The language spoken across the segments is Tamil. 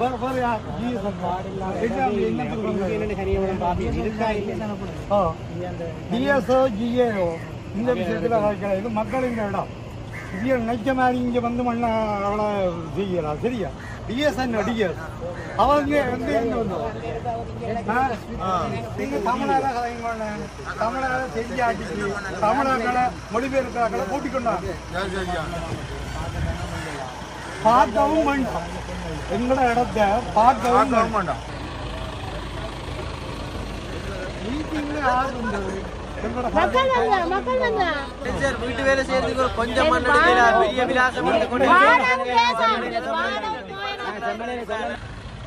வேற வேற யார் GS இருக்கா? எக்ஸாம் என்னத்துக்கு வந்தது? ஆ. GS ஓ, GA ஓ, இந்த விஷயத்துல கலைக்கிறது இது மக்களின் இடம் இது நினைச்ச மாதிரி இங்க வந்து மண்ண அவளை செய்யலாம் சரியா டிஎஸ் என்ன டிஎஸ் அவங்க வந்து எங்க வந்தோம் நீங்க தமிழால கலைங்க தமிழால செஞ்சாட்டிக்கு தமிழாக்களை மொழிபெயர்க்கிறாக்களை கூட்டிக் கொண்டாங்க பார்க்கவும் வேண்டாம் எங்களோட இடத்த பார்க்கவும் வேண்டாம் மீட்டிங்ல யார் வந்தது எங்களோட மக்கள் வந்தா மக்கள் வந்தா சார் வீட்டு வேலை செய்யறதுக்கு ஒரு கொஞ்சம் மண் எடுக்கலாம் பெரிய விலாசம் எடுத்து கொண்டு வாடம் பேசாது வாடம் போயிடும்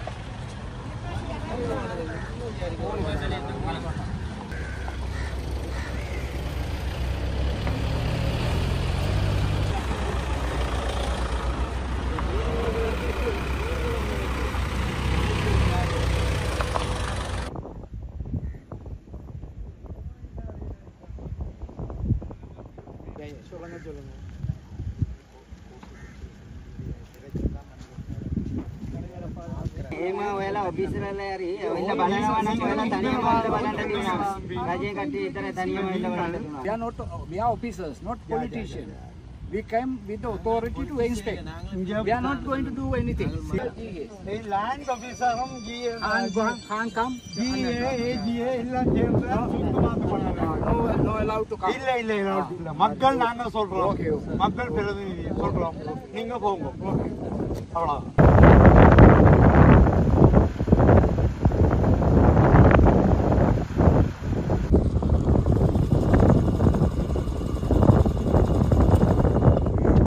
එහෙම ඔයාලා ඔෆිස් වල හරි ඔයාලා බලනවා නම් ඔයාලා තනියම ඔයාලා බලන්න තියෙනවා. රජයේ කට්ටිය විතර තනියම ඔයාලා බලන්න We are not, we are officers, not politicians. We came with the authority to inspect. We are not going to do anything. Land ஆபீசரும் GA And can't- can't come. GA AGA எல்லாம் சேர்ந்து தான் சுத்தமாக பண்ணாங்க No, no allowed to come. இல்ல இல்ல இல்ல இல்ல மக்கள் நாங்க சொல்றோம் Okay, okay. மக்கள் பிரதிநிதி சொல்றோம் நீங்க போங்க அவ்வளவு